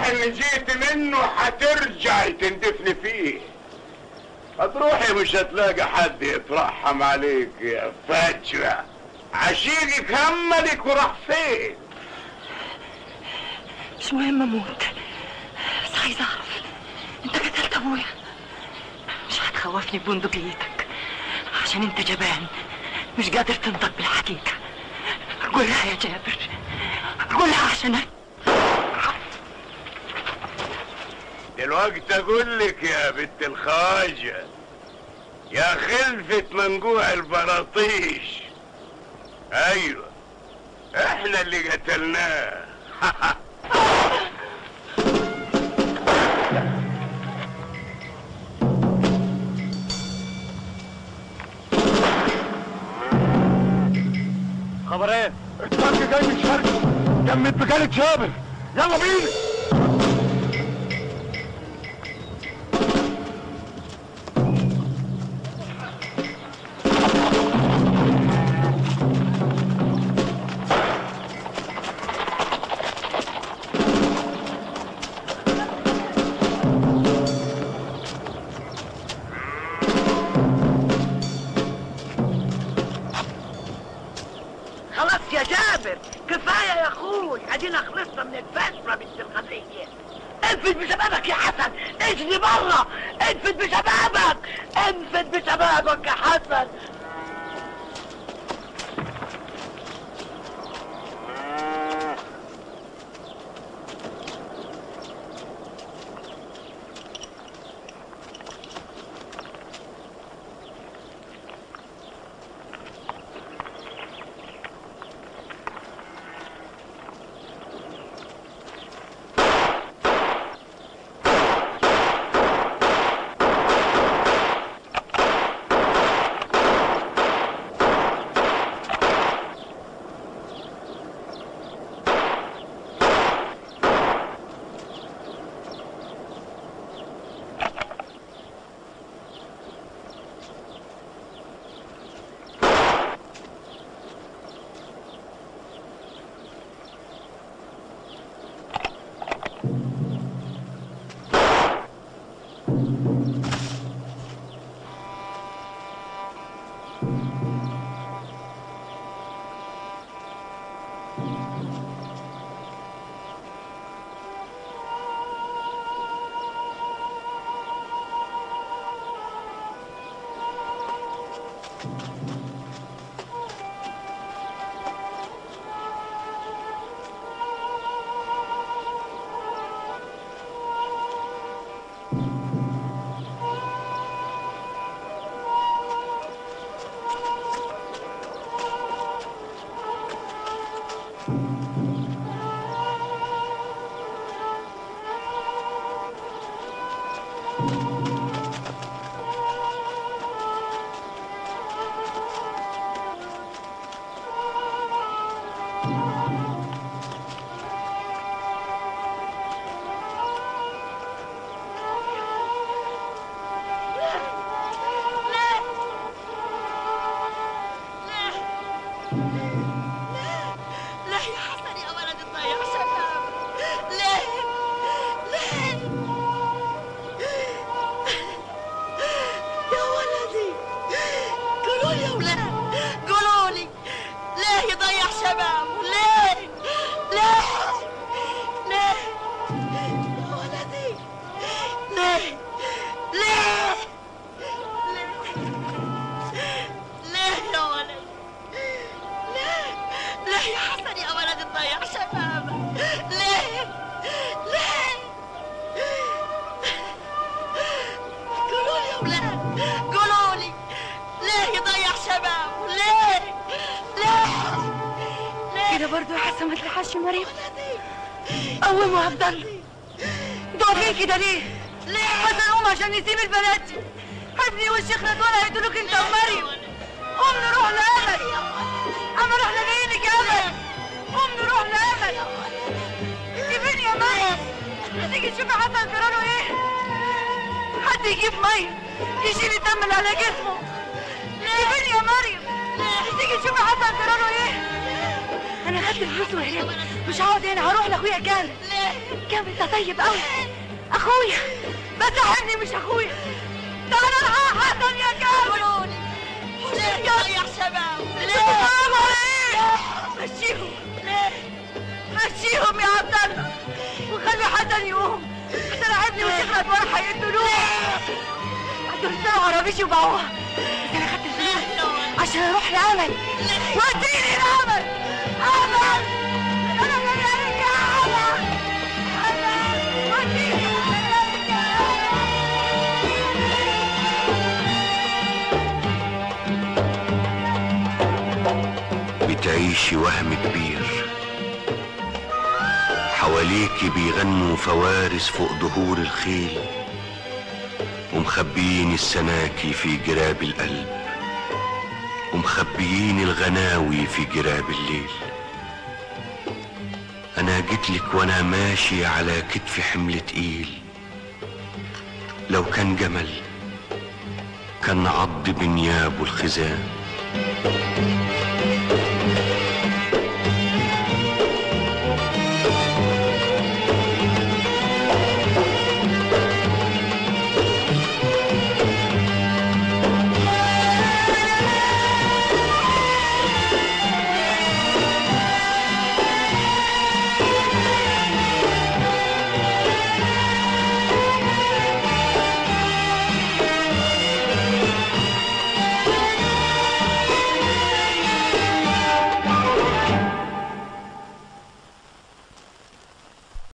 اللي جيت منه هترجعي تندفني فيه هتروحي مش هتلاقي حد يترحم عليك يا فجرة عشيقك هملك وراح فين مش مهم اموت بس عايز اعرف انت قتلت ابويا مش هتخوفني ببندقيتك عشان انت جبان مش قادر تنطق بالحقيقة قولها يا جابر قولها عشان أ- دلوقتي اقول لك يا بنت الخواجة يا خلفة منقوع البراطيش ايوه احنا اللي قتلناه خبر ايه؟ الطرق جاي من شرق جمد بجالة شابر يلا بينا خلاص يا جابر كفايه يا اخوي ادينا خلصنا من الفتره بنت القضيه انفد بشبابك يا حسن اجري بره انفد بشبابك انفد بشبابك يا حسن لا يا حسن يا ولد تضيع شباب ليه ليه يا ولدي قولوا لي يا ولاد قولوا لي ليه يضيع شبابه ليه ليه ليه يا ولدي ليه ليه ليه يا ولد ليه ليه يا حسن يا ولد تضيع شبابك ليه ليه قولوا لي يا ولاد قولوا لي ليه يضيع شبابه ليه ليه ليه كده برضه يا حسن ما تلحقش مريم قوموا عبد الله انتوا واقفين كده ليه؟ ليه؟ حسن قوم عشان نسيب البنات دي حسني والشيخ رضوان هيقتلوك انت ومريم قوم نروح لامل اما نروح لمينك يا امل قوم نروح لامل انت فين يا مريم؟ هتيجي تشوفي حسن جراله ايه؟ حد يجيب ميه يشيل يتمل على جسمه انت فين يا مريم؟ تيجي تشوفي حسن جراله ايه؟ انا خدت خدت الفلوس وهربت مش هقعد هنا هروح لاخويا كامل كامل ده طيب قوي اخويا بس احبني مش اخويا تعال الحق حسن يا كامل ليه يا شباب ليه مشيهم ليه مشيهم يا عبد الله وخلي حسن يقوم حسن ابني وشيخنا ورا هيقتلوه عدوا الساعة عربيش وباعوها بس انا خدت الفلوس عشان اروح لامل وديني لامل امل انا جاي عليك يا امل امل وديني عليك يا امل بتعيشي وهم كبير حواليكي بيغنوا فوارس فوق ظهور الخيل ومخبيين السناكي في جراب القلب ومخبيين الغناوي في جراب الليل انا جيتلك وانا ماشي على كتفي حمل تقيل لو كان جمل كان عض بنيابه الخزان